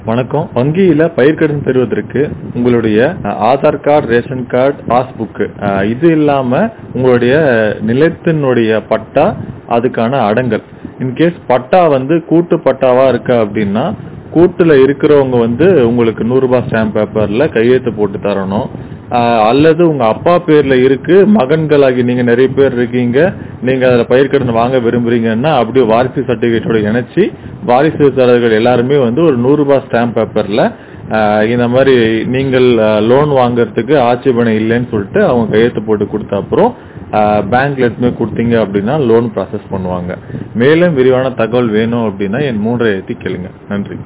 வணக்கம் வங்கியில பயிர்க்கடன் பெறுவதற்கு உங்களுடைய அஹ், Aadhaar card ration card passbook இது இல்லாம உங்களுடைய நிலத்தினுடைய பட்டா அதுக்கான அடங்கல் இன்கேஸ் பட்டா வந்து கூட்டு பட்டாவா இருக்கு அப்படின்னா கூட்டுல இருக்கிறவங்க வந்து உங்களுக்கு நூறு ரூபாய் ஸ்டாம்ப் பேப்பர்ல கையெழுத்து போட்டு தரணும் ஆஹ் அல்லது உங்க அப்பா பேர்ல இருக்கு மகன்களாகி நீங்க நிறைய பேர் இருக்கீங்க நீங்க அதுல பயிர்க்கடன் வாங்க விரும்புறீங்கன்னா அப்படியே வாரிசு சர்டிபிகேட்டோட இணைச்சு வாரிசுதாரர்கள் எல்லாருமே வந்து ஒரு நூறு ரூபாய் ஸ்டாம்ப் பேப்பர்ல ஆஹ் இந்த மாதிரி நீங்கள் லோன் வாங்குறதுக்கு ஆட்சேபனை இல்லைன்னு சொல்லிட்டு அவங்க கையெழுத்து போட்டு கொடுத்த அப்புறம் பேங்க்ல எடுத்துமே கொடுத்தீங்க அப்படின்னா லோன் ப்ராசஸ் பண்ணுவாங்க மேலும் விரிவான தகவல் வேணும் அப்படின்னா என் மூன்றை ஏற்றி கேளுங்க நன்றி